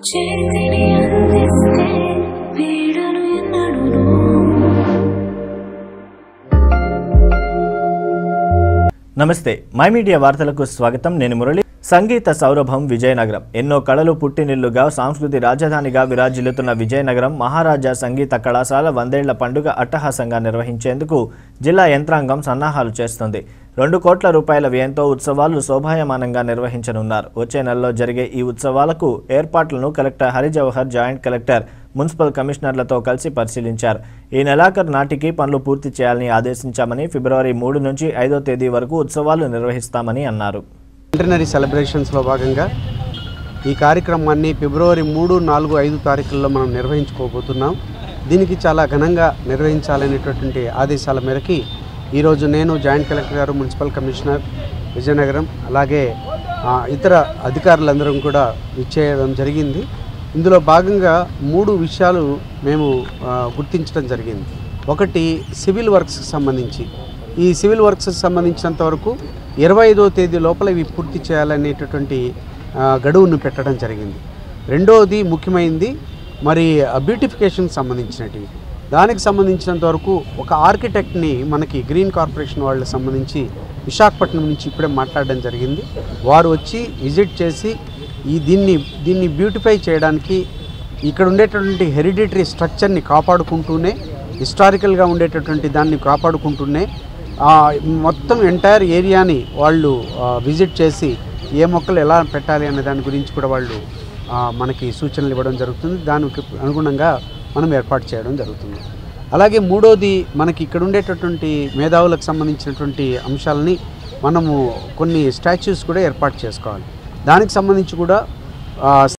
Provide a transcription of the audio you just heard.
చేతిని అందిస్తే వీడను ఎన్నడూ నమస్తే మై మీడియా వార్తలకు స్వాగతం నేను మురళి సంగీత సౌరభం విజయనగరం ఎన్నో కళలు పుట్టినిల్లుగా సాంస్కృతి రాజధానిగా విరాజిల్లుతున్న విజయనగరం మహారాజా సంగీత కళాశాల వందేళ్ల పండుగ అట్టహాసంగా నిర్వహించేందుకు జిల్లా యంత్రాంగం సన్నాహాలు చేస్తుంది రెండు కోట్ల రూపాయల వ్యయంతో ఉత్సవాలు శోభాయమానంగా నిర్వహించనున్నారు వచ్చే నెలలో జరిగే ఈ ఉత్సవాలకు ఏర్పాట్లను collector Hari Jawahar joint collector municipal కమిషనర్లతో కలిసి పరిశీలించారు ఈ నెలాఖరు నాటికి పనులు పూర్తి చేయాలని ఆదేశించామని ఫిబ్రవరి మూడు నుంచి ఐదో తేదీ వరకు ఉత్సవాలు నిర్వహిస్తామని అన్నారు సెంటనరీ సెలబ్రేషన్స్లో భాగంగా ఈ కార్యక్రమాన్ని ఫిబ్రవరి మూడు నాలుగు ఐదు తారీఖుల్లో మనం నిర్వహించుకోబోతున్నాం దీనికి చాలా ఘనంగా నిర్వహించాలనేటటువంటి ఆదేశాల మేరకి ఈరోజు నేను జాయింట్ కలెక్టర్ గారు మున్సిపల్ కమిషనర్ విజయనగరం అలాగే ఆ, ఇతర అధికారులందరం కూడా ఇచ్చేయడం జరిగింది ఇందులో భాగంగా మూడు విషయాలు మేము ఆ, గుర్తించడం జరిగింది ఒకటి సివిల్ వర్క్స్కి సంబంధించి ఈ సివిల్ వర్క్స్కి సంబంధించినంత వరకు ఇరవై ఐదో తేదీ లోపల ఇవి పూర్తి చేయాలనేటటువంటి ఆ, గడువును పెట్టడం జరిగింది రెండవది ముఖ్యమైనది మరి బ్యూటిఫికేషన్కి సంబంధించినటివి దానికి సంబంధించినంత వరకు ఒక ఆర్కిటెక్ట్ని మనకి గ్రీన్ కార్పొరేషన్ వాళ్ళకి సంబంధించి విశాఖపట్నం నుంచి ఇప్పుడే మాట్లాడడం జరిగింది వారు వచ్చి విజిట్ చేసి ఈ దీన్ని దీన్ని బ్యూటిఫై చేయడానికి ఇక్కడ ఉండేటటువంటి హెరిడిటరీ స్ట్రక్చర్ని కాపాడుకుంటూనే హిస్టారికల్గా ఉండేటటువంటి దాన్ని కాపాడుకుంటూనే ఆ, మొత్తం ఎంటైర్ ఏరియాని వాళ్ళు ఆ, విజిట్ చేసి ఏ మొక్కలు ఎలా పెట్టాలి అనే దాని గురించి కూడా వాళ్ళు ఆ, మనకి సూచనలు ఇవ్వడం జరుగుతుంది దానికి అనుగుణంగా మనం ఏర్పాటు చేయడం జరుగుతుంది అలాగే మూడోది మనకి ఇక్కడ ఉండేటటువంటి మేధావులకు సంబంధించినటువంటి అంశాలని మనము కొన్ని స్టాచ్యూస్ కూడా ఏర్పాటు చేసుకోవాలి దానికి సంబంధించి కూడా ఆ,